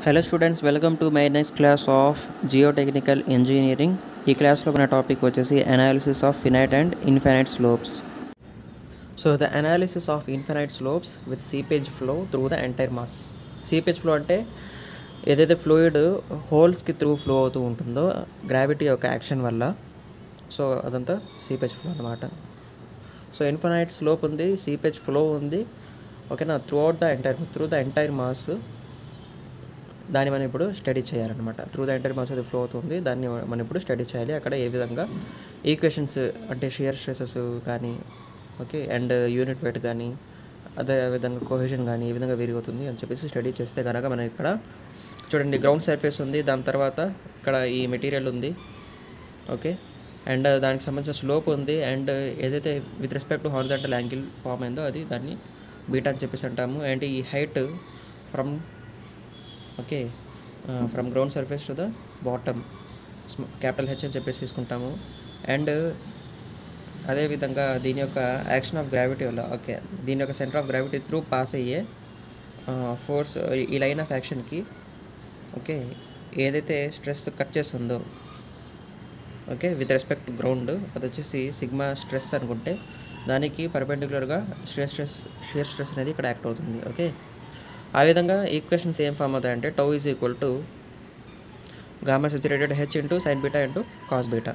hello students welcome to my next class of geotechnical engineering ఈ క్లాస్లో మన topic వచ్చేసి analysis of finite and infinite slopes so the analysis of infinite slopes with seepage flow through the entire mass seepage flow అంటే ఏదైతే fluid హోల్స్కి through flow అవుతూ ఉంటుందో gravity యొక్క action వల్ల సో అదంతా సీపేజ్ ఫ్లో అనమాట సో ఇన్ఫైనైట్ స్లోప్ ఉంది seepage flow ఉంది ఓకేనా throughout the entire through the entire mass దాన్ని మనం ఇప్పుడు స్టడీ చేయాలన్నమాట త్రూ ద ఎంటైర్ మాస్ అది ఫ్లో అవుతుంది దాన్ని మనం ఇప్పుడు స్టడీ చేయాలి అక్కడ ఏ విధంగా ఈక్వేషన్స్ అంటే షియర్ స్ట్రెసెస్ కానీ ఓకే అండ్ యూనిట్ వెయిట్ కానీ అదే విధంగా కోహెషన్ కానీ ఏ విధంగా వేరీ అవుతుంది అని చెప్పేసి స్టడీ చేస్తే కనుక మనం ఇక్కడ చూడండి గ్రౌండ్ సర్ఫేస్ ఉంది దాని తర్వాత ఇక్కడ ఈ మెటీరియల్ ఉంది ఓకే అండ్ దానికి సంబంధించిన స్లోప్ ఉంది అండ్ ఏదైతే with respect to horizontal angle form అయిందో అది దాన్ని బీటా అని చెప్పేసి అంటాము అండ్ ఈ height from okay from ground surface to the bottom capital H అని చెప్పేసి తీసుకుంటాము అండ్ అదేవిధంగా దీని యొక్క యాక్షన్ ఆఫ్ గ్రావిటీ వల్ల ఓకే దీని యొక్క centre of gravity through pass అయ్యే ఫోర్స్ ఈ లైన్ ఆఫ్ యాక్షన్కి ఓకే ఏదైతే స్ట్రెస్ కట్ చేస్తుందో ఓకే విత్ రెస్పెక్ట్ గ్రౌండ్ అది వచ్చేసి సిగ్మా స్ట్రెస్ అనుకుంటే దానికి పర్పెండిక్యులర్గా షియర్ స్ట్రెస్ షియర్ స్ట్రెస్ అనేది ఇక్కడ యాక్ట్ అవుతుంది ఓకే ఆ విధంగా ఈక్వేషన్స్ ఏం ఫామ్ అవుతాయంటే tau is equal to gamma saturated H into sign beta into cos beta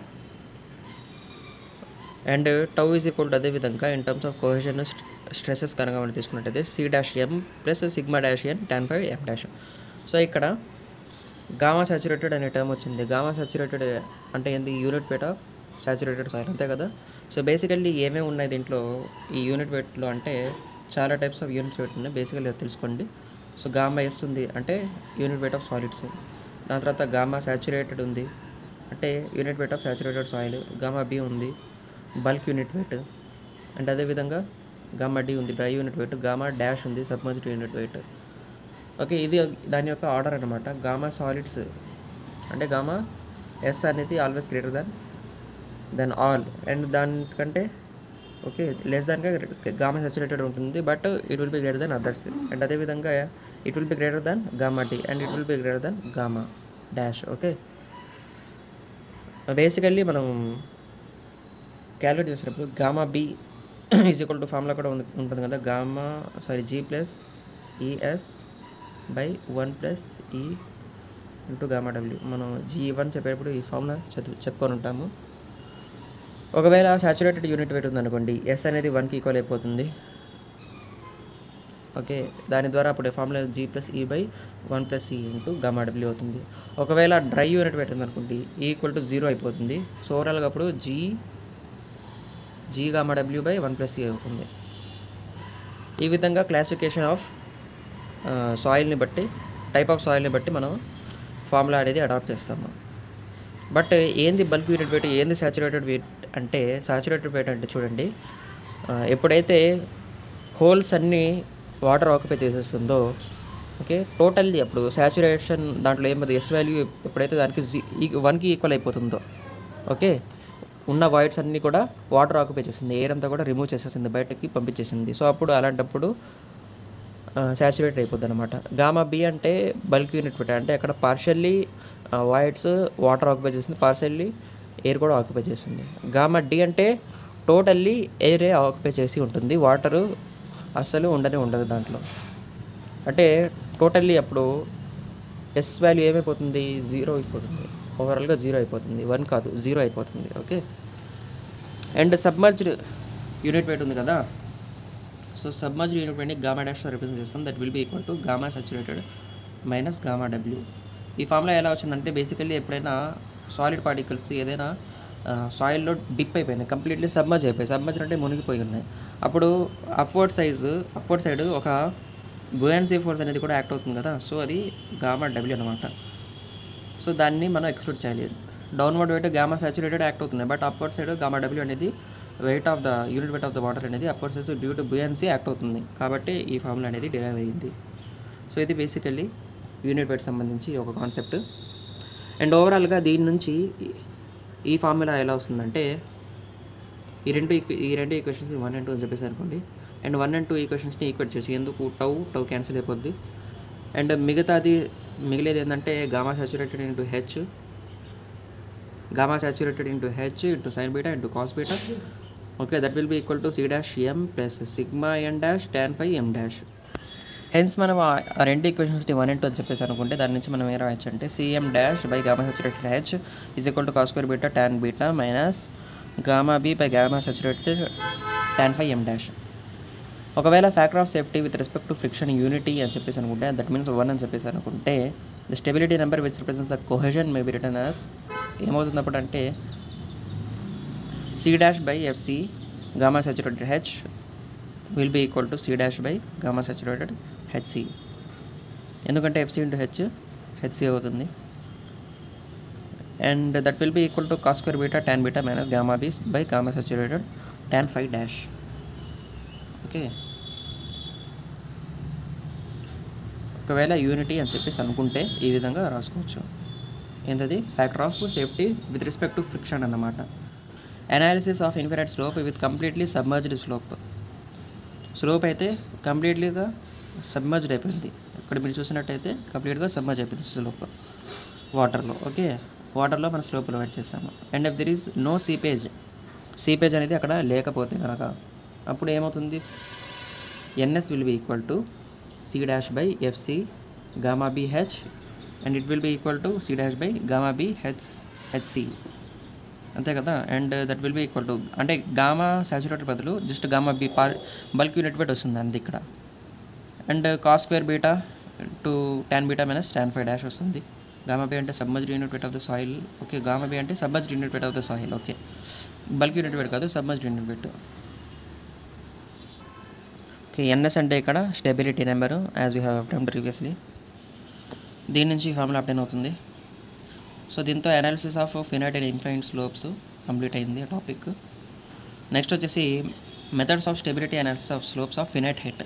and tau is equal to అదేవిధంగా in terms of cohesion stresses కనుక మనం తీసుకున్నట్టయితే C dash M plus sigma dash N tan phi M dash so ఇక్కడ gamma saturated అనే term వచ్చింది gamma saturated అంటే ఏంది unit weight of saturated soil అంతే కదా సో బేసికల్లీ ఏమేమి ఉన్నాయి దీంట్లో ఈ యూనిట్ వెయిట్లో అంటే చాలా టైప్స్ ఆఫ్ యూనిట్స్ వెయిట్ ఉన్నాయి బేసికల్లీ తెలుసుకోండి సో గామా ఎస్ ఉంది అంటే యూనిట్ వెయిట్ ఆఫ్ సాలిడ్స్ దాని తర్వాత గామా సాచురేటెడ్ ఉంది అంటే unit weight of saturated soil gamma B ఉంది బల్క్ యూనిట్ వెయిట్ అండ్ అదేవిధంగా గామా డి ఉంది dry unit weight gamma dash ఉంది సబ్మర్జ్డ్ యూనిట్ వెయిట్ ఓకే ఇది దాని యొక్క ఆర్డర్ అనమాట గామా సాలిడ్స్ అంటే గామా ఎస్ అనేది always greater than then all and దానికంటే ఓకే లెస్ దానిగా గామా సాచురేటెడ్ ఉంటుంది but it will be greater than others and అదేవిధంగా it will be greater than gamma tea and it will be greater than gamma dash okay basically మనం calculate చేసినప్పుడు gamma B is equal to formula కూడా ఉంది ఉంటుంది కదా gamma sorry G plus E S by one plus E into gamma W మనం G one చెప్పేటప్పుడు ఈ formula చదువు చెప్పుకొని ఉంటాము ఒకవేళ సాచురేటెడ్ యూనిట్ వెయిట్ ఉందనుకోండి ఎస్ అనేది వన్కి ఈక్వల్ అయిపోతుంది ఓకే దాని ద్వారా అప్పుడు formula G plus E by one plus E into gamma W అవుతుంది ఒకవేళ డ్రై యూనిట్ వెయిట్ ఉందనుకోండి ఈక్వల్ టు జీరో అయిపోతుంది సో ఓవరాల్గా అప్పుడు G G gamma W by one plus e అవుతుంది ఈ విధంగా క్లాసిఫికేషన్ ఆఫ్ సాయిల్ని బట్టి టైప్ ఆఫ్ సాయిల్ని బట్టి మనం ఫార్ములా అనేది అడాప్ట్ చేస్తాము బట్ ఏంది బల్క్ యూనిట్ వెయిట్ ఏంది సాచురేటెడ్ వెయిట్ అంటే సాచురేటెడ్ వెయిట్ అంటే చూడండి ఎప్పుడైతే హోల్స్ అన్నీ వాటర్ ఆక్యుపై చేసేస్తుందో ఓకే టోటల్లీ అప్పుడు సాచురేషన్ దాంట్లో ఏమది ఎస్ వాల్యూ ఎప్పుడైతే దానికి జీ వన్కి ఈక్వల్ అయిపోతుందో ఓకే ఉన్న వాయిడ్స్ అన్నీ కూడా వాటర్ ఆక్యుపై చేసింది ఎయిర్ అంతా కూడా రిమూవ్ చేసేసింది బయటకి పంపించేసింది సో అప్పుడు అలాంటప్పుడు సాచురేట్ అయిపోద్ది అనమాట గామా బి అంటే బల్క్ యూనిట్ వెయిట్ అంటే అక్కడ పార్షల్లీ వాయిడ్స్ వాటర్ ఆక్యుపై చేసింది పార్షల్లీ ఎయిర్ కూడా ఆక్యుపై చేసింది గామా డి అంటే టోటల్లీ ఎయిరే ఆక్యుపై చేసి ఉంటుంది వాటరు అస్సలు ఉండనే ఉండదు దాంట్లో అంటే టోటల్లీ అప్పుడు ఎస్ వాల్యూ ఏమైపోతుంది జీరో అయిపోతుంది ఓవరాల్గా జీరో అయిపోతుంది వన్ కాదు జీరో అయిపోతుంది okay and submerged unit weight ఉంది కదా సో సబ్మర్జ్డ్ యూనిట్ వెయిట్ని గామా డాష్తో రిప్రజెంట్ చేస్తాం that will be equal to gamma saturated minus gamma W ఈ ఫార్ములా ఎలా వచ్చిందంటే బేసికల్లీ ఎప్పుడైనా సాలిడ్ పార్టికల్స్ ఏదైనా సాయిల్లో డిప్ అయిపోయినాయి కంప్లీట్లీ సబ్మర్జ్ అయిపోయాయి సబ్మర్జ్ అంటే మునిగిపోయి ఉన్నాయి అప్పుడు అప్వర్డ్ సైజు అప్వర్డ్ సైడ్ ఒక బుయాన్సీ ఫోర్స్ అనేది కూడా యాక్ట్ అవుతుంది కదా సో అది గామా డబ్ల్యూ అనమాట సో దాన్ని మనం ఎక్స్క్లూడ్ చేయాలి downward weight gamma saturated act అవుతుంది but upward side gamma W అనేది weight of the unit weight of the water అనేది upward size due to buoyancy act అవుతుంది కాబట్టి ఈ ఫార్ములా అనేది డిరైవ్ అయ్యింది సో ఇది బేసికల్లీ యూనిట్ వెయిట్ సంబంధించి ఒక కాన్సెప్ట్ అండ్ ఓవరాల్గా దీని నుంచి ఈ ఫార్ములా ఎలా వస్తుందంటే ఈ రెండు ఈ రెండు ఈక్వేషన్స్ వన్ అండ్ టూ అని చెప్పేసి అనుకోండి అండ్ వన్ అండ్ టూ ఈక్వేషన్స్ని ఈక్వేట్ చేయొచ్చు ఎందుకు టౌ టౌ క్యాన్సిల్ అయిపోద్ది అండ్ మిగతాది మిగిలేది ఏంటంటే gamma saturated into H gamma saturated into H into sign beta into cos beta okay that will be equal to C dash M plus sigma N dash tan phi M dash hence మనం ఆ ఆ రెండు ఈక్వేషన్స్ని one into అని చెప్పేసి అనుకుంటే దాని నుంచి మనం ఏం రాయొచ్చు అంటే C M dash by gamma saturated H is equal to cos square beta tan beta minus gamma B by gamma saturated tan phi M dash ఒకవేళ factor of safety with respect to friction unity అని చెప్పేసి అనుకుంటే that means one అని చెప్పేసి అనుకుంటే the stability number which represents the cohesion may be written as ఏమవుతున్నప్పుడు అంటే C dash by F C gamma saturated H will be equal to C dash by gamma saturated H C ఎందుకంటే F C into H H C అవుతుంది and that will be equal to cos square beta tan beta minus gamma B's by gamma saturated tan phi dash okay ఒకవేళ unity అని చెప్పేసి అనుకుంటే ఈ విధంగా రాసుకోవచ్చు ఏంటది factor of safety with respect to friction అన్నమాట analysis of infinite slope with completely submerged slope slope అయితే కంప్లీట్లీగా సబ్మర్జ్డ్ అయిపోయింది ఇక్కడ మీరు చూసినట్టయితే కంప్లీట్గా సబ్మర్జ్ అయిపోయింది స్లోప్ వాటర్లో ఓకే వాటర్లో మనం స్లోప్ ప్రొవైడ్ చేస్తాము and if there is no seepage seepage అనేది అక్కడ లేకపోతే కనుక అప్పుడు ఏమవుతుంది N S will be equal to C dash by F C gamma B H and it will be equal to C dash by gamma B H H C అంతే కదా and that will be equal to అంటే gamma saturated బదులు just gamma B per bulk unit weight వస్తుంది అంది ఇక్కడ and cos square beta to tan beta minus tan phi dash వస్తుంది gamma B అంటే submerged unit weight of the soil okay gamma B అంటే submerged unit weight of the soil okay bulk unit weight కాదు submerged unit weight okay N S అంటే ఇక్కడ stability number as we have obtained previously దీని నుంచి formula obtain అవుతుంది so దీంతో analysis of finite and infinite slopes complete అయింది ఆ topic next వచ్చేసి methods of stability analysis of slopes of finite height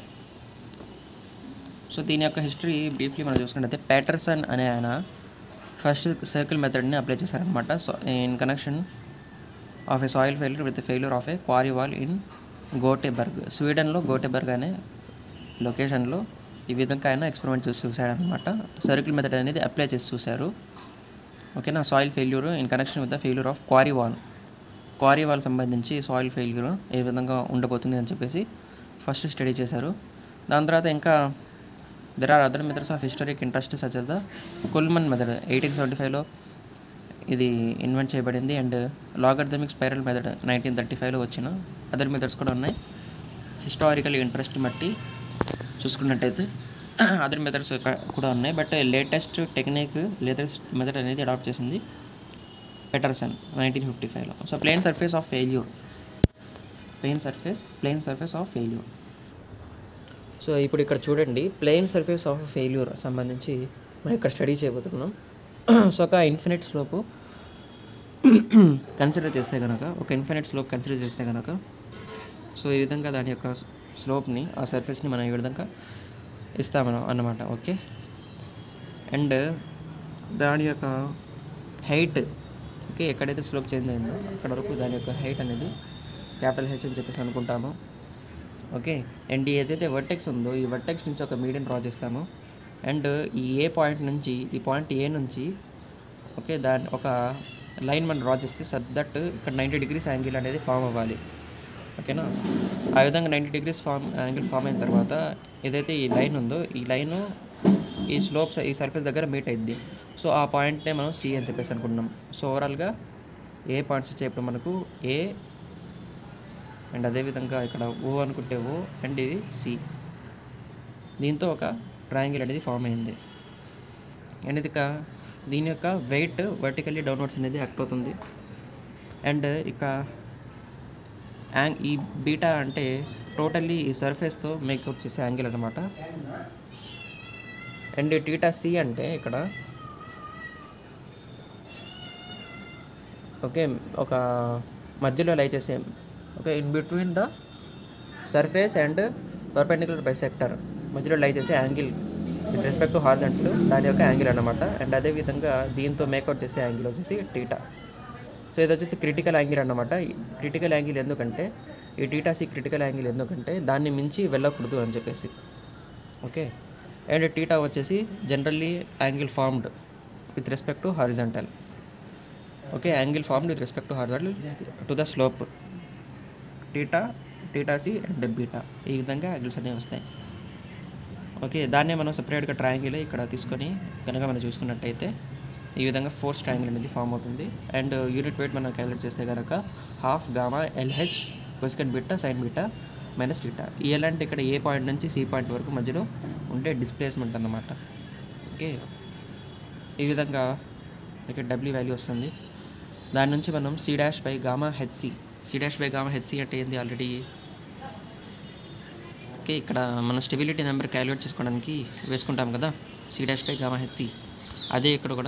so దీని యొక్క హిస్టరీ బ్రీఫ్లీ మనం చూసుకున్నట్టయితే ప్యాటర్సన్ అనే ఆయన ఫస్ట్ సర్కిల్ మెథడ్ని అప్లై చేశారనమాట so in connection of a soil failure with failure of a quarry wall in Gothenburg స్వీడన్లో Gothenburg అనే లొకేషన్లో ఈ విధంగా ఆయన ఎక్స్పెరిమెంట్ చేసి చూశాడనమాట సర్కిల్ మెథడ్ అనేది అప్లై చేసి చూశారు ఓకేనా soil failure in connection with the failure of quarry wall quarry wall సంబంధించి సాయిల్ ఫెయిల్యూర్ ఏ విధంగా ఉండబోతుంది అని చెప్పేసి ఫస్ట్ స్టడీ చేశారు దాని తర్వాత ఇంకా there are other methods of historic interest such as the Culmann method eighteen seventy ఫైవ్లో ఇది ఇన్వెంట్ చేయబడింది and logarithmic spiral method nineteen thirty ఫైవ్లో వచ్చిన అదర్ మెథడ్స్ కూడా ఉన్నాయి హిస్టారికల్ ఇంట్రెస్ట్ బట్టి చూసుకున్నట్టయితే అదర్ మెథడ్స్ కూడా ఉన్నాయి but latest technique latest method అనేది అడాప్ట్ చేసింది పెటర్సన్ నైన్టీన్ ఫిఫ్టీ ఫైవ్లో so plane surface of failure plane surface plane surface of failure so ఇప్పుడు ఇక్కడ చూడండి ప్లేన్ సర్ఫేస్ ఆఫ్ ఫెయిల్యూర్ సంబంధించి మనం ఇక్కడ స్టడీ చేయబోతున్నాం సో ఒక ఇన్ఫినిట్ స్లోపు కన్సిడర్ చేస్తే కనుక ఒక ఇన్ఫినిట్ స్లోప్ కన్సిడర్ చేస్తే కనుక సో ఈ విధంగా దాని యొక్క స్లోప్ని ఆ సర్ఫేస్ని మనం ఈ విధంగా ఇస్తామను అన్నమాట ఓకే అండ్ దాని యొక్క హైట్ ఓకే ఎక్కడైతే స్లోప్ చేంజ్ అయిందో అక్కడ వరకు దాని యొక్క హైట్ అనేది క్యాపిటల్ హెచ్ అని చెప్పేసి అనుకుంటాము ఓకే అండ్ ఏదైతే వర్టెక్స్ ఉందో ఈ వర్టెక్స్ నుంచి ఒక మీడియం డ్రా చేస్తాము అండ్ ఈ ఏ పాయింట్ నుంచి ఈ పాయింట్ ఏ నుంచి ఓకే దాని ఒక లైన్ మనం డ్రా చేస్తే సద్ దట్ ఇక్కడ నైంటీ డిగ్రీస్ యాంగిల్ అనేది ఫామ్ అవ్వాలి ఓకేనా ఆ విధంగా ninety degrees form angle form అయిన తర్వాత ఏదైతే ఈ లైన్ ఉందో ఈ లైను ఈ స్లోప్స్ ఈ సర్ఫేస్ దగ్గర మీట్ అయింది సో ఆ పాయింట్నే మనం సి అని చెప్పేసి అనుకుంటున్నాం సో ఓవరాల్గా ఏ పాయింట్స్ వచ్చేప్పుడు మనకు ఏ అండ్ అదేవిధంగా ఇక్కడ ఓ అనుకుంటే ఓ అండ్ ఇది సి దీంతో ఒక ట్రయాంగిల్ అనేది ఫామ్ అయింది అండ్ ఇది కా- దీని యొక్క వెయిట్ వర్టికల్లీ డౌన్వర్డ్స్ అనేది యాక్ట్ అవుతుంది అండ్ ఇక యాంగ్ ఈ బీటా అంటే టోటల్లీ ఈ సర్ఫేస్తో మేకప్ చేసే యాంగిల్ అనమాట అండ్ టీటా సి అంటే ఇక్కడ ఓకే ఒక మధ్యలో లై చేసే okay in between the surface and perpendicular bisector మధ్యలో లై చేసే angle with respect to horizontal దాని యొక్క యాంగిల్ అనమాట అండ్ అదేవిధంగా దీంతో మేకౌట్ చేసే యాంగిల్ వచ్చేసి టీటా సో ఇది వచ్చేసి క్రిటికల్ యాంగిల్ అన్నమాట క్రిటికల్ యాంగిల్ ఎందుకంటే ఈ టీటా సి క్రిటికల్ యాంగిల్ ఎందుకంటే దాన్ని మించి వెళ్ళకూడదు అని చెప్పేసి ఓకే అండ్ టీటా వచ్చేసి generally angle formed with respect to horizontal okay angle formed with respect to horizontal to the slope theta theta C and beta ఈ విధంగా యాంగిల్స్ అనేవి వస్తాయి ఓకే దాన్నే మనం సపరేట్గా ట్రయాంగిల్ ఇక్కడ తీసుకొని కనుక మనం చూసుకున్నట్టయితే ఈ విధంగా ఫోర్స్ ట్రయాంగిల్ అనేది ఫామ్ అవుతుంది అండ్ యూనిట్ వెయిట్ మనం క్యాలిక్యులేట్ చేస్తే కనుక half gamma L H cosecant beta sin beta minus theta ఈ ఎల్ అంటే ఇక్కడ ఏ పాయింట్ నుంచి సి పాయింట్ వరకు మధ్యలో ఉండే డిస్ప్లేస్మెంట్ అన్నమాట ఓకే ఈ విధంగా ఇక్కడ డబ్ల్యూ వాల్యూ వస్తుంది దాని నుంచి మనం C dash by gamma H C C dash by gamma H C అంటే ఏంది ఆల్రెడీ ఓకే ఇక్కడ మనం స్టెబిలిటీ నెంబర్ క్యాలిక్యులేట్ చేసుకోవడానికి వేసుకుంటాం కదా C dash by gamma H C అదే ఇక్కడ కూడా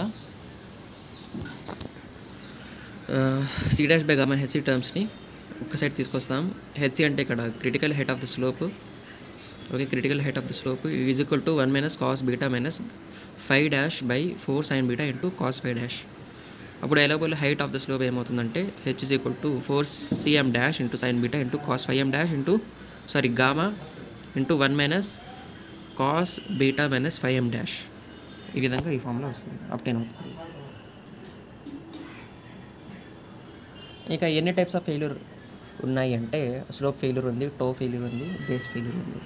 C dash by gamma H C టర్మ్స్ని ఒక సైడ్ తీసుకొస్తాం హెచ్సి అంటే ఇక్కడ critical head of the slope okay critical head of the slope is equal to one minus cos beta minus phi dash by four sin beta into cos phi dash అప్పుడు ఎలాగోల్ height of the slope ఏమవుతుందంటే H is equal to four C M dash into sign beta into cos phi M dash into sorry gamma into one minus cos beta minus phi M dash ఈ విధంగా ఈ ఫామ్లో వస్తుంది obtain అవుతుంది ఇక ఎన్ని types of failure ఉన్నాయి అంటే స్లోప్ ఫెయిల్యూర్ ఉంది టో ఫెయిల్యూర్ ఉంది బేస్ ఫెయిల్యూర్ ఉంది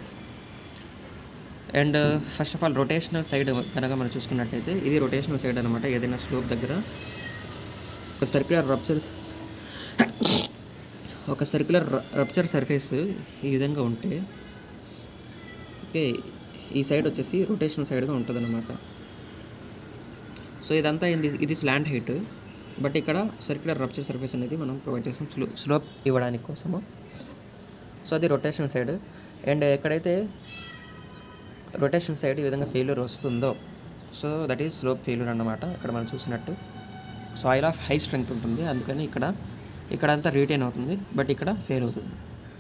and first of all rotational side కనుక మనం చూసుకున్నట్టయితే ఇది రొటేషనల్ సైడ్ అనమాట ఏదైనా స్లోప్ దగ్గర ఒక సర్క్యులర్ రప్చర్ ఒక సర్క్యులర్ రప్చర్ సర్ఫేస్ ఈ విధంగా ఉంటే ఓకే ఈ సైడ్ వచ్చేసి రొటేషనల్ సైడ్గా ఉంటుంది అనమాట సో ఇదంతా ఏంది ఇది స్లాండ్ హైట్ బట్ ఇక్కడ సర్క్యులర్ రప్చర్ సర్ఫేస్ అనేది మనం ప్రొవైడ్ చేస్తాం స్లో స్లోప్ ఇవ్వడానికి కోసము సో అది రొటేషనల్ సైడ్ అండ్ ఎక్కడైతే రొటేషన్ సైడ్ ఈ విధంగా ఫెయిల్యూర్ వస్తుందో so that is slope failure అన్నమాట ఇక్కడ మనం చూసినట్టు సాయిల్ ఆఫ్ హై స్ట్రెంగ్త్ ఉంటుంది అందుకని ఇక్కడ ఇక్కడ అంతా రీటైన్ అవుతుంది బట్ ఇక్కడ ఫెయిల్ అవుతుంది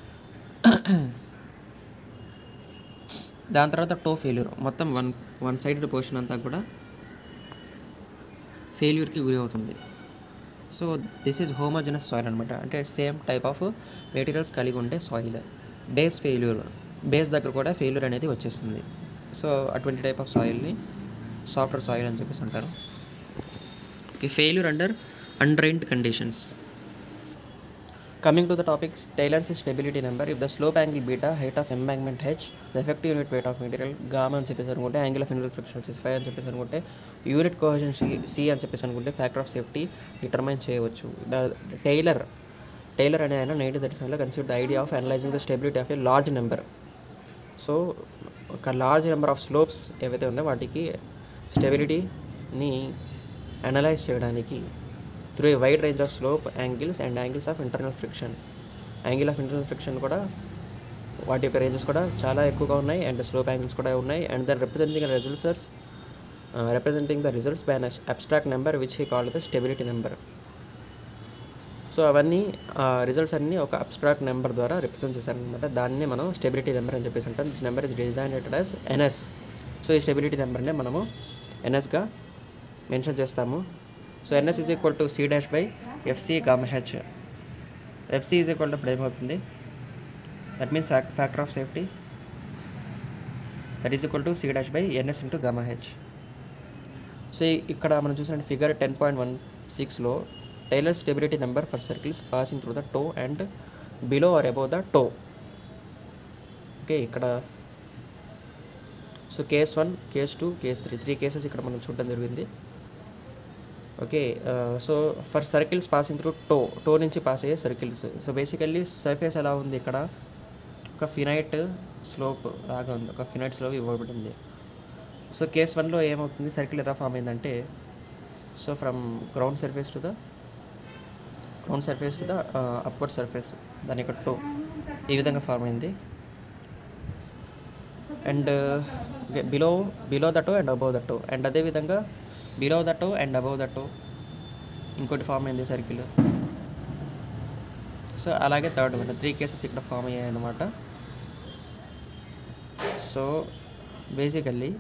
దాని తర్వాత టో ఫెయిల్యూర్ మొత్తం వన్ వన్ సైడ్ పోర్షన్ అంతా కూడా ఫెయిల్యూర్కి గురి అవుతుంది so this is homogeneous soil అనమాట అంటే సేమ్ టైప్ ఆఫ్ మెటీరియల్స్ కలిగి ఉండే సాయిల్ బేస్ ఫెయిల్యూర్ బేస్ దగ్గర కూడా ఫెయిల్యూర్ అనేది వచ్చేస్తుంది సో అటువంటి టైప్ ఆఫ్ సాయిల్ని సాఫ్ట్వేర్ సాయిల్ అని చెప్పేసి అంటారు okay failure under undrained conditions coming to the topics Taylor's stability number if the slope angle beta height of embankment H the effective unit weight of material gamma అని చెప్పేసి అనుకుంటే angle of ఇన్వల్ friction వచ్చేసి phi అని చెప్పేసి అనుకుంటే unit cohesion C అని చెప్పేసి అనుకుంటే ఫ్యాక్టర్ ఆఫ్ సేఫ్టీ డిటర్మైన్ చేయవచ్చు ద టైలర్ టైలర్ అనే ఆయన నైన్టీన్ థర్టీ సెవెన్లో consider the idea of analyzing the stability of a large number so ఒక లార్జ్ నెంబర్ ఆఫ్ స్లోప్స్ ఏవైతే ఉన్నాయో వాటికి స్టెబిలిటీని అనలైజ్ చేయడానికి through a wide range of slope angles and angles of internal friction angle of internal friction కూడా వాటి యొక్క ranges కూడా చాలా ఎక్కువగా ఉన్నాయి అండ్ స్లోప్ యాంగిల్స్ కూడా ఉన్నాయి and then representing results representing the results by an abstract number which he called the stability number so అవన్నీ రిజల్ట్స్ అన్నీ ఒక అబ్స్ట్రాక్ట్ నెంబర్ ద్వారా రిప్రజెంట్ చేశారనమాట దాన్ని మనం స్టెబిలిటీ నెంబర్ అని చెప్పేసి అంటాం this number is designed as NS so ఈ స్టెబిలిటీ నెంబర్నే మనము ఎన్ఎస్గా మెన్షన్ చేస్తాము so NS is equal to C dash by FC gamma H FC is equal to ఇప్పుడు ఏమవుతుంది that means factor of safety that is equal to C dash by NS into gamma H so ఇక్కడ మనం చూసిన figure ten point one సిక్స్లో Taylor stability number for circles passing through the toe and below or above the toe okay ఇక్కడ so case one case two case three three cases ఇక్కడ మనం చూడడం జరిగింది okay so for circles passing through toe toe నుంచి pass అయ్యే circles so basically surface ఎలా ఉంది ఇక్కడ ఒక ఫినైట్ స్లోప్ లాగా ఉంది ఒక ఫినైట్ స్లోప్ ఇవ్వబడింది సో కేస్ వన్లో ఏమవుతుంది సర్కిల్ ఎలా ఫామ్ అయిందంటే so from ground surface to the ground surface to the upward surface దాని యొక్క టో ఈ విధంగా ఫామ్ అయింది and below below the toe and above the toe and అదేవిధంగా below the toe and above the toe ఇంకోటి form అయింది circle so అలాగే third one three cases ఇక్కడ ఫామ్ అయ్యాయి అన్నమాట సో బేసికల్లీ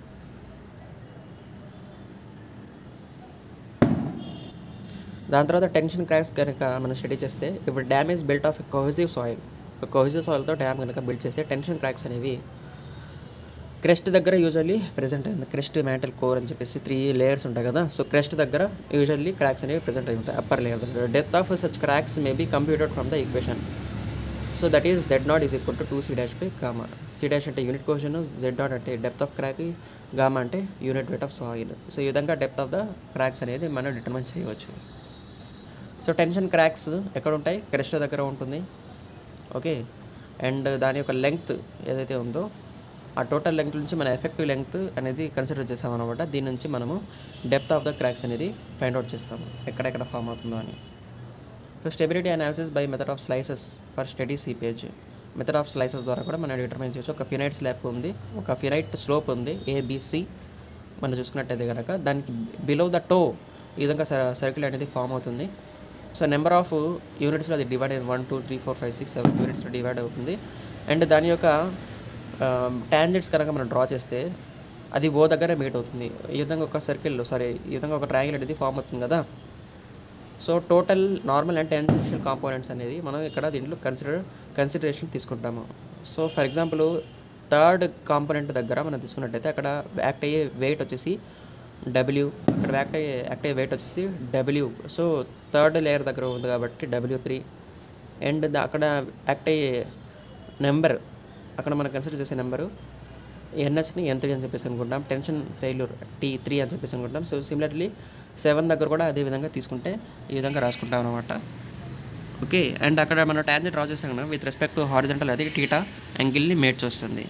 దాని తర్వాత టెన్షన్ క్రాక్స్ కనుక మనం స్టడీ చేస్తే ఇప్పుడు damage built of cohesive soil ఒక కోహెసివ్ సాయిల్తో డ్యామ్ కనుక బిల్డ్ చేస్తే టెన్షన్ క్రాక్స్ అనేవి క్రెస్ట్ దగ్గర యూజువల్లీ ప్రెజెంట్ అయింది క్రెస్ట్ మ్యాంటల్ కోర్ అని చెప్పేసి త్రీ లేయర్స్ ఉంటాయి కదా సో క్రెస్ట్ దగ్గర యూజువల్లీ క్రాక్స్ అనేవి ప్రెజెంట్ అయి ఉంటాయి అప్పర్ లేయర్ దగ్గర డెత్ of such cracks may be computed from the equation so that is Z naught is equal to two C dash by gamma C dash అంటే unit question Z naught అంటే depth of crack gamma అంటే unit weight of soil so ఈ విధంగా depth of the cracks అనేది మనం determine చేయవచ్చు so tension cracks ఎక్కడ ఉంటాయి క్రెస్ట్ దగ్గర ఉంటుంది ఓకే అండ్ దాని యొక్క లెంగ్త్ ఏదైతే ఉందో ఆ టోటల్ లెంగ్త్ నుంచి మన ఎఫెక్టివ్ లెంగ్త్ అనేది కన్సిడర్ చేస్తాం అనమాట దీని నుంచి మనము డెప్త్ ఆఫ్ ద క్రాక్స్ అనేది ఫైండ్ అవుట్ చేస్తాము ఎక్కడెక్కడ ఫామ్ అవుతుందో అని so stability analysis by method of slices for study seepage method of slices ద్వారా కూడా మనం డిటర్మైన్ చేయొచ్చు ఒక ఫినైట్ స్లాబ్ ఉంది ఒక ఫినైట్ స్లోప్ ఉంది ఏబిసి మనం చూసుకున్నట్టయితే కనుక దానికి బిలో ద టో ఈ విధంగా సర్కిల్ అనేది ఫామ్ అవుతుంది సో నెంబర్ ఆఫ్ యూనిట్స్లో అది డివైడ్ అయింది one two three four five six seven యూనిట్స్లో డివైడ్ అవుతుంది అండ్ దాని యొక్క టాంజెంట్స్ కనుక మనం డ్రా చేస్తే అది ఓ దగ్గర మీట్ అవుతుంది ఈ విధంగా ఒక సర్కిల్ సారీ ఈ విధంగా ఒక ట్రయాంగిల్ అనేది ఫామ్ అవుతుంది కదా so total normal and tangential components అనేది మనం ఇక్కడ దీంట్లో కన్సిడర్ కన్సిడరేషన్ తీసుకుంటాము so for example third component దగ్గర మనం తీసుకున్నట్టయితే అక్కడ యాక్ట్ అయ్యే వెయిట్ వచ్చేసి డబ్ల్యూ అక్కడ యాక్ట్ అయ్యే యాక్ట్ అయ్యే వెయిట్ వచ్చేసి డబ్ల్యూ సో థర్డ్ లేయర్ దగ్గర ఉంది కాబట్టి డబ్ల్యూ త్రీ అండ్ అక్కడ యాక్ట్ అయ్యే నెంబర్ అక్కడ మనం కన్సిడర్ చేసే నెంబరు ఎన్ఎస్ని ఎన్ త్రీ అని చెప్పేసి అనుకుంటాం టెన్షన్ ఫెయిల్యూర్ టీ త్రీ అని చెప్పేసి అనుకుంటాం సో సిమిలర్లీ సెవెన్ దగ్గర కూడా అదే విధంగా తీసుకుంటే ఈ విధంగా రాసుకుంటాం అనమాట ఓకే అండ్ అక్కడ మనం ట్యాంజెంట్ డ్రా చేస్తాం కదా విత్ రెస్పెక్ట్ టు హారిజెంటల్ అది టీటా యాంగిల్ని మేడ్ చేస్తుంది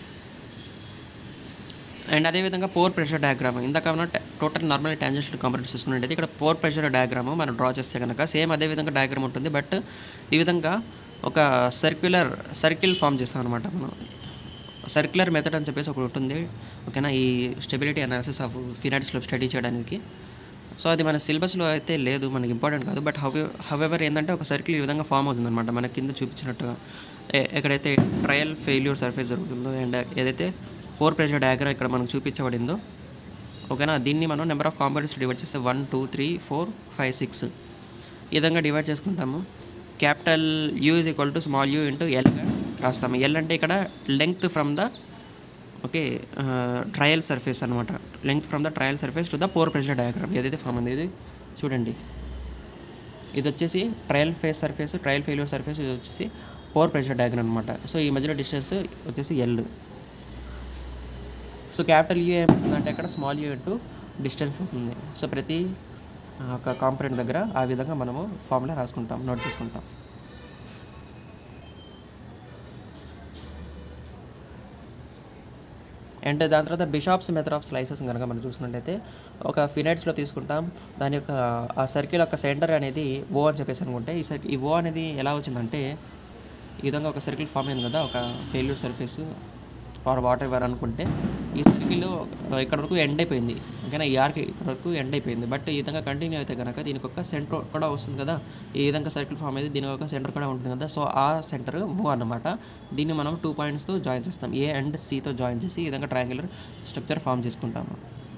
అండ్ అదేవిధంగా పోర్ ప్రెషర్ డయాగ్రామ్ ఇందాక మనం టోటల్ నార్మల్ ట్యాంజెన్షియల్ కాంపనెంట్స్ చూసుకున్నట్టయితే ఇక్కడ పోర్ ప్రెషర్ డయాగ్రామ్ మనం డ్రా చేస్తే కనుక సేమ్ అదే విధంగా డయాగ్రామ్ ఉంటుంది బట్ ఈ విధంగా ఒక సర్క్యులర్ సర్కిల్ ఫామ్ చేస్తాం అనమాట మనం సర్క్యులర్ మెథడ్ అని చెప్పేసి ఒకటి ఉంటుంది ఓకేనా ఈ స్టెబిలిటీ అనాలిసిస్ ఆఫ్ ఫినాట్స్లో స్టడీ చేయడానికి సో అది మన సిలబస్లో అయితే లేదు మనకి ఇంపార్టెంట్ కాదు బట్ హౌ హౌఎవర్ ఏంటంటే ఒక సర్కిల్ ఈ విధంగా ఫామ్ అవుతుంది అనమాట మన కింద చూపించినట్టుగా ఎ- ఎక్కడైతే ట్రయల్ ఫెయిల్యూర్ సర్ఫేస్ జరుగుతుందో అండ్ ఏదైతే పోర్ ప్రెషర్ డయాగ్రామ్ ఇక్కడ మనకు చూపించబడిందో ఓకేనా దీన్ని మనం నెంబర్ ఆఫ్ కాంపోనెంట్స్ డివైడ్ చేస్తే one two three four five six ఈ విధంగా డివైడ్ చేసుకుంటాము capital U is equal to small U into L రాస్తాము ఎల్ అంటే ఇక్కడ length from the okay trial surface అనమాట length from the trial surface to the pore pressure diagram ఏదైతే form ఉంది ఇది చూడండి ఇది వచ్చేసి trial face surface trial failure surface ఇది వచ్చేసి పోర్ ప్రెషర్ డయాగ్రామ్ అనమాట సో ఈ మధ్యలో డిస్టెన్స్ వచ్చేసి ఎల్ సో క్యాపిటల్ యూ ఏమవుతుందంటే అక్కడ స్మాల్ యూ ఇంటూ డిస్టెన్స్ అవుతుంది సో ప్రతి ఆ, ఒక కాంపనెంట్ దగ్గర ఆ విధంగా మనము ఫార్ములా రాసుకుంటాం నోట్ చేసుకుంటాం అండ్ దాని తర్వాత బిషాప్స్ మెథడ్ ఆఫ్ స్లైసెస్ కనుక మనం చూసుకున్నట్టయితే ఒక ఫినైట్స్లో తీసుకుంటాం దాని యొక్క ఆ సర్కిల్ యొక్క సెంటర్ అనేది ఓ అని చెప్పేసి అనుకుంటే ఈ సర్కిల్ ఈ ఓ అనేది ఎలా వచ్చిందంటే ఈ విధంగా ఒక సర్కిల్ ఫామ్ అయింది కదా ఒక failure surface or whatever అనుకుంటే ఈ సర్కిల్ ఇక్కడ వరకు ఎండ్ అయిపోయింది ఓకేనా ఈ ఆర్కి ఇక్కడ వరకు ఎండ్ అయిపోయింది బట్ ఈ విధంగా కంటిన్యూ అయితే కనుక దీనికి ఒక సెంటర్ కూడా వస్తుంది కదా ఈ విధంగా సర్కిల్ ఫామ్ అయితే దీనికి ఒక సెంటర్ కూడా ఉంటుంది కదా సో ఆ సెంటర్ ఓ అన్నమాట దీన్ని మనం టూ పాయింట్స్తో జాయిన్ చేస్తాం ఏ అండ్ సితో జాయిన్ చేసి ఈ విధంగా ట్రయాంగులర్ స్ట్రక్చర్ ఫామ్ చేసుకుంటాము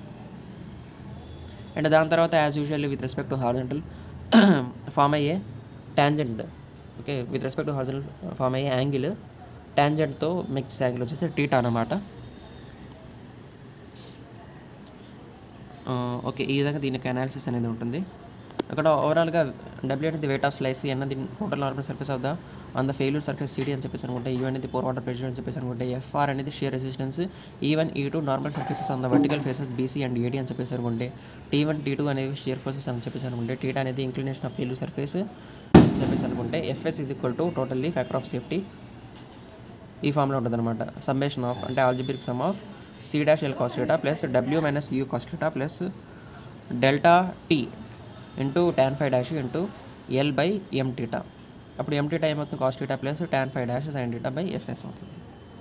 అండ్ దాని తర్వాత as usual with respect to horizontal form అయ్యే tangent okay with respect to horizontal form అయ్యే యాంగిల్ ట్యాంజెంట్తో మిక్స్ యాంగిల్ వచ్చేసి టీటా అనమాట ఓకే ఈ విధంగా దీనికి అనాలిసిస్ అనేది ఉంటుంది అక్కడ ఓవరాల్గా డబ్ల్యూ అనేది వెయిట్ ఆఫ్ స్లైస్ అన్నది total normal surface of the on the failure surface సిటీ అని చెప్పేసి అనుకుంటే యూ అనేది పోర్ వాటర్ ప్రెషర్ అని చెప్పేసి అనుకుంటే ఎఫ్ఆర్ అనేది షియర్ రెసిస్టెన్స్ ఈవన్ ఈ two normal surfaces on the vertical faces BC and AD అని చెప్పేసి అనుకుంటే టీ వన్ టీ టూ అనేది షియర్ ఫోర్సెస్ అని చెప్పేసి అనుకుంటే టీటా అనేది ఇంక్లినేషన్ ఆఫ్ ఫెయిల్యూర్ సర్ఫేస్ చెప్పేసి అనుకుంటే FS is equal to totally factor of safety ఈ ఫామ్లో ఉంటుంది అనమాట సమ్మేషన్ ఆఫ్ అంటే algebraic sum of C dash L cos theta plus W minus U cos theta plus delta T into tan phi dash into L by M theta అప్పుడు M theta ఏమవుతుంది cos theta plus tan phi dash sine theta by FS అవుతుంది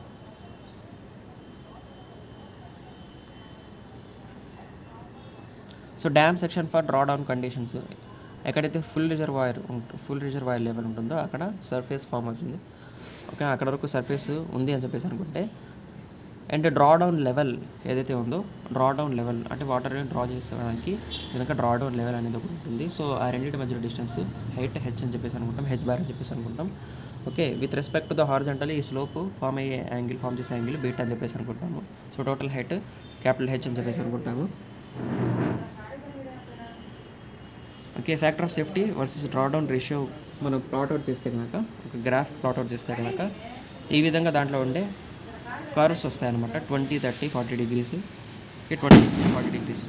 so dam section for draw down conditions ఎక్కడైతే full reservoir full reservoir level ఉంటుందో అక్కడ surface form అవుతుంది okay అక్కడ వరకు surface ఉంది అని చెప్పేసి అనుకుంటే అండ్ డ్రా డౌన్ లెవెల్ ఏదైతే ఉందో డ్రా డౌన్ లెవెల్ అంటే వాటర్ డ్రా చేసుకోవడానికి కనుక డ్రా డౌన్ లెవెల్ అనేది ఒకటి ఉంటుంది సో ఆ రెండింటి మధ్య డిస్టెన్స్ హైట్ హెచ్ అని చెప్పేసి అనుకుంటాం హెచ్ బార్ అని చెప్పేసి అనుకుంటాం okay with respect to the horizontal ఈ స్లోప్ ఫామ్ అయ్యే యాంగిల్ ఫామ్ చేసే యాంగిల్ బీట్ అని చెప్పేసి అనుకుంటాము so total height capital H అని చెప్పేసి అనుకుంటాము okay factor of safety versus drawdown ratio మనం ప్లాట్ అవుట్ చేస్తే కనుక ఒక గ్రాఫ్ ప్లాట్ అవుట్ చేస్తే కనుక ఈ విధంగా దాంట్లో ఉండే కర్వ్స్ వస్తాయన్నమాట twenty thirty forty degrees twenty forty degrees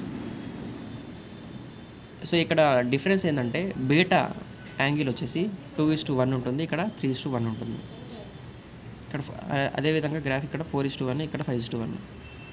so ఇక్కడ డిఫరెన్స్ ఏంటంటే బీటా యాంగిల్ వచ్చేసి టూ ఇస్ టు వన్ ఉంటుంది ఇక్కడ త్రీ ఇస్ టు వన్ ఉంటుంది ఇక్కడ ఫ- ఆ- అదేవిధంగా గ్రాఫ్ ఇక్కడ ఫోర్ ఇస్ టు వన్ ఇక్కడ five is to one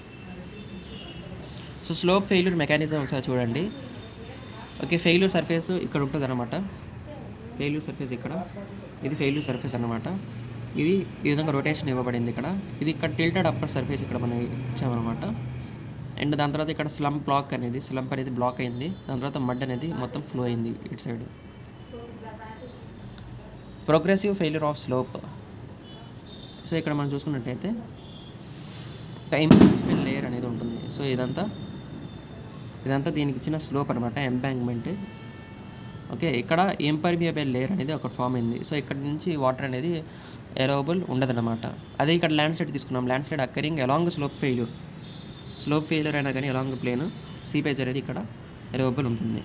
so slope failure mechanism ఒకసారి చూడండి ఓకే ఫెయిల్యూర్ సర్ఫేస్ ఇక్కడ ఉంటుంది అనమాట ఫెయిల్యూర్ సర్ఫేస్ ఇక్కడ ఇది ఫెయిల్యూర్ సర్ఫేస్ అనమాట ఇది ఈ విధంగా రొటేషన్ ఇవ్వబడింది ఇక్కడ ఇది ఇక్కడ టిల్టెడ్ అప్పర్ సర్ఫేస్ ఇక్కడ మనం ఇచ్చామన్నమాట అండ్ దాని తర్వాత ఇక్కడ స్లమ్ బ్లాక్ అనేది స్లంప్ అనేది బ్లాక్ అయింది దాని తర్వాత మడ్ అనేది మొత్తం ఫ్లో అయింది ఇటు side progressive failure of slope so ఇక్కడ మనం చూసుకున్నట్టయితే టైం లేయర్ అనేది ఉంటుంది సో ఇదంతా ఇదంతా దీనికి ఇచ్చిన స్లోప్ అనమాట ఎంబాంక్మెంట్ ఓకే ఇక్కడ ఇంపర్మియబుల్ లేయర్ అనేది ఒకటి ఫామ్ అయింది సో ఇక్కడ నుంచి వాటర్ అనేది ఎరోబుల్ ఉండదన్నమాట అదే ఇక్కడ ల్యాండ్ స్లైడ్ తీసుకున్నాం landslide occurring along slope failure slope failure అయినా కానీ అలాంగ్ ప్లేన్ సీపేజ్ అనేది ఇక్కడ ఎరోబుల్ ఉంటుంది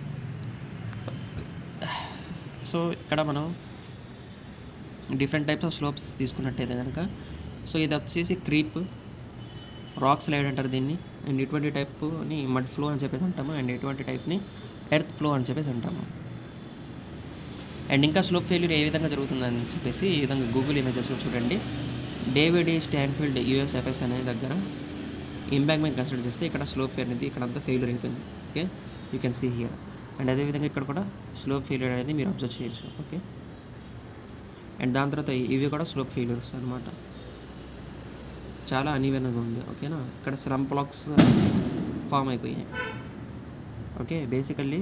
సో ఇక్కడ మనం డిఫరెంట్ టైప్స్ ఆఫ్ స్లోప్స్ తీసుకున్నట్టయితే కనుక సో ఇది వచ్చేసి క్రీప్ రాక్ స్లైడ్ అంటారు దీన్ని అండ్ ఇటువంటి టైప్ని మడ్ ఫ్లో అని చెప్పేసి అంటాము అండ్ ఇటువంటి టైప్ని ఎర్త్ ఫ్లో అని చెప్పేసి అంటాము అండ్ ఇంకా స్లోప్ ఫెయిల్యూర్ ఏ విధంగా జరుగుతుందని చెప్పేసి ఈ విధంగా గూగుల్ ఇమేజెస్లో చూడండి డేవిడ్ ఈ స్టాన్ఫీల్డ్ యూఎస్ఎఫ్ఎస్ అనే దగ్గర ఇంపాక్ట్మెంట్ కన్సిడర్ చేస్తే ఇక్కడ స్లోప్ ఫెయిల్ అనేది ఇక్కడ అంతా ఫెయిల్యూర్ అయిపోయింది okay you can see here and అదేవిధంగా ఇక్కడ కూడా స్లోప్ ఫెయిల్యూర్ అనేది మీరు అబ్జర్వ్ చేయొచ్చు ఓకే అండ్ దాని తర్వాత ఇవి కూడా స్లోప్ ఫెయిల్యూర్స్ అనమాట చాలా అనీవెన్గా ఉంది ఓకేనా ఇక్కడ స్లమ్ బ్లాక్స్ ఫామ్ అయిపోయాయి okay basically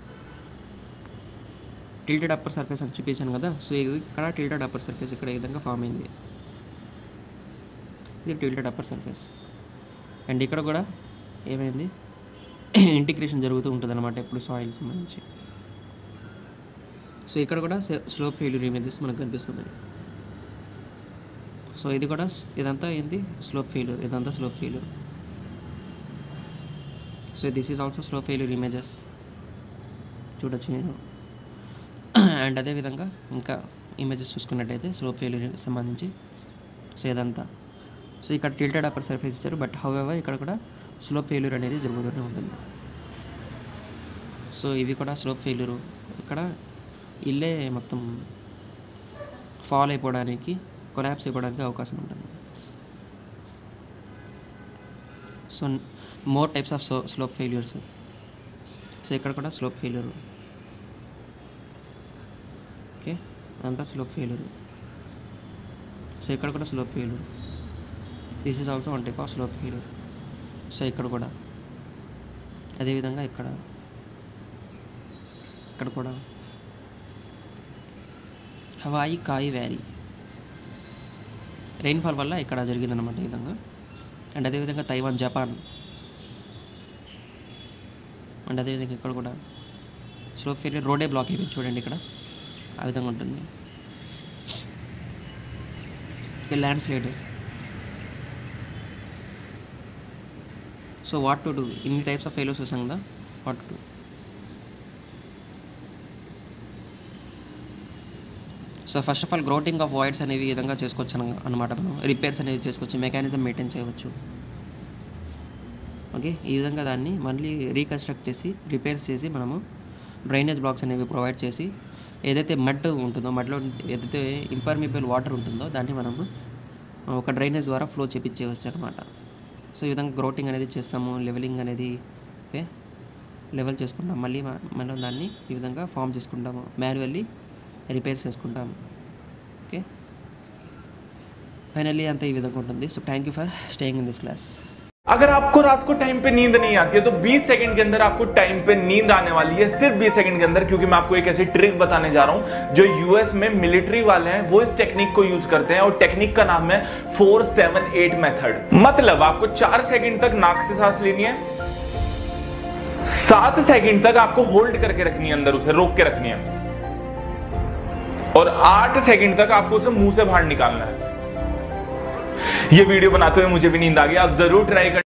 tilted upper surface అని చూపించాను కదా సో ఇది ఇక్కడ టిల్టెడ్ అప్పర్ సర్ఫేస్ ఇక్కడ ఈ విధంగా ఫామ్ అయింది ఇది టిల్టెడ్ అప్పర్ సర్ఫేస్ అండ్ ఇక్కడ కూడా ఏమైంది ఇంటిగ్రేషన్ జరుగుతూ ఉంటుంది అనమాట ఎప్పుడు సాయిల్ సంబంధించి సో ఇక్కడ కూడా స్లోప్ ఫెయిల్యూర్ ఇమేజెస్ మనకు కనిపిస్తుంది సో ఇది కూడా స్- ఇదంతా ఏంది స్లోప్ ఫెయిల్యూర్ ఇదంతా slope failure so this is also slope failure images చూడొచ్చు నేను అండ్ అదేవిధంగా ఇంకా ఇమేజెస్ చూసుకున్నట్టయితే స్లో ఫెయిల్యూర్ సంబంధించి సో ఇదంతా సో ఇక్కడ టిల్టెడ్ అప్పర్ సర్ఫేస్ ఇచ్చారు బట్ హౌఎవర్ ఇక్కడ కూడా స్లోప్ ఫెయిల్యూర్ అనేది జరుగుతూనే ఉంటుంది సో ఇవి కూడా స్లోప్ ఫెయిల్యూరు ఇక్కడ ఇల్లే మొత్తం ఫాల్ అయిపోవడానికి కొలాప్స్ అయిపోవడానికి అవకాశం ఉంటుంది so more types of slope failures so ఇక్కడ కూడా స్లోప్ ఫెయిల్యూర్ ఓకే అంతా స్లోప్ ఫెయిల్యూర్ సో ఇక్కడ కూడా slope failure this is also one type of slope failure so ఇక్కడ కూడా అదేవిధంగా ఇక్కడ ఇక్కడ కూడా హవాయి కాయి వ్యాలీ రెయిన్ఫాల్ వల్ల ఇక్కడ జరిగిందనమాట ఈ విధంగా అండ్ అదేవిధంగా తైవాన్ జపాన్ అండ్ అదేవిధంగా ఇక్కడ కూడా స్లోప్ ఫెయిల్యూర్ రోడే బ్లాక్ అయిపోయింది చూడండి ఇక్కడ ఆ విధంగా ఉంటుంది ఇక landslide so what to do ఇన్ని టైప్స్ ఆఫ్ ఫెయిల్యూర్స్ చూసాం కదా what to do so first of all grouting of voids అనేవి ఈ విధంగా చేసుకోవచ్చు అన- అనమాట మనం రిపేర్స్ అనేవి చేసుకోవచ్చు మెకానిజం మెయింటైన్ చేయవచ్చు ఓకే ఈ విధంగా దాన్ని మళ్ళీ రీకన్స్ట్రక్ట్ చేసి రిపేర్స్ చేసి మనము డ్రైనేజ్ బ్లాక్స్ అనేవి ప్రొవైడ్ చేసి ఏదైతే మడ్ ఉంటుందో మడ్లో ఏదైతే ఇంపర్మిబుల్ వాటర్ ఉంటుందో దాన్ని మనము ఒక డ్రైనేజ్ ద్వారా ఫ్లో చేపించేయవచ్చు అనమాట సో ఈ విధంగా గ్రోటింగ్ అనేది చేస్తాము లెవెలింగ్ అనేది ఓకే లెవెల్ చేసుకుంటాం మళ్ళీ మ- మనం దాన్ని ఈ విధంగా ఫామ్ చేసుకుంటాము మాన్యువల్లీ రిపేర్స్ చేసుకుంటాము ఓకే ఫైనల్లీ అంతా ఈ విధంగా ఉంటుంది so thank you for staying in this class अगर आपको रात को टाइम पे नींद नहीं आती है तो 20 सेकंड के अंदर आपको टाइम पे नींद आने वाली है सिर्फ 20 सेकंड के अंदर क्योंकि मैं आपको एक ऐसी ट्रिक बताने जा रहा हूं जो यूएस में मिलिट्री वाले हैं वो इस टेक्निक को यूज करते हैं और टेक्निक का नाम है 478 मेथड मतलब आपको 4 सेकंड तक नाक से सांस लेनी है सात सेकंड तक आपको होल्ड करके रखनी है अंदर उसे रोक के रखनी है और आठ सेकंड तक आपको उसे मुंह से बाहर निकालना है ये वीडियो बनाते हुए मुझे भी नींद आ गई आप जरूर ट्राई कर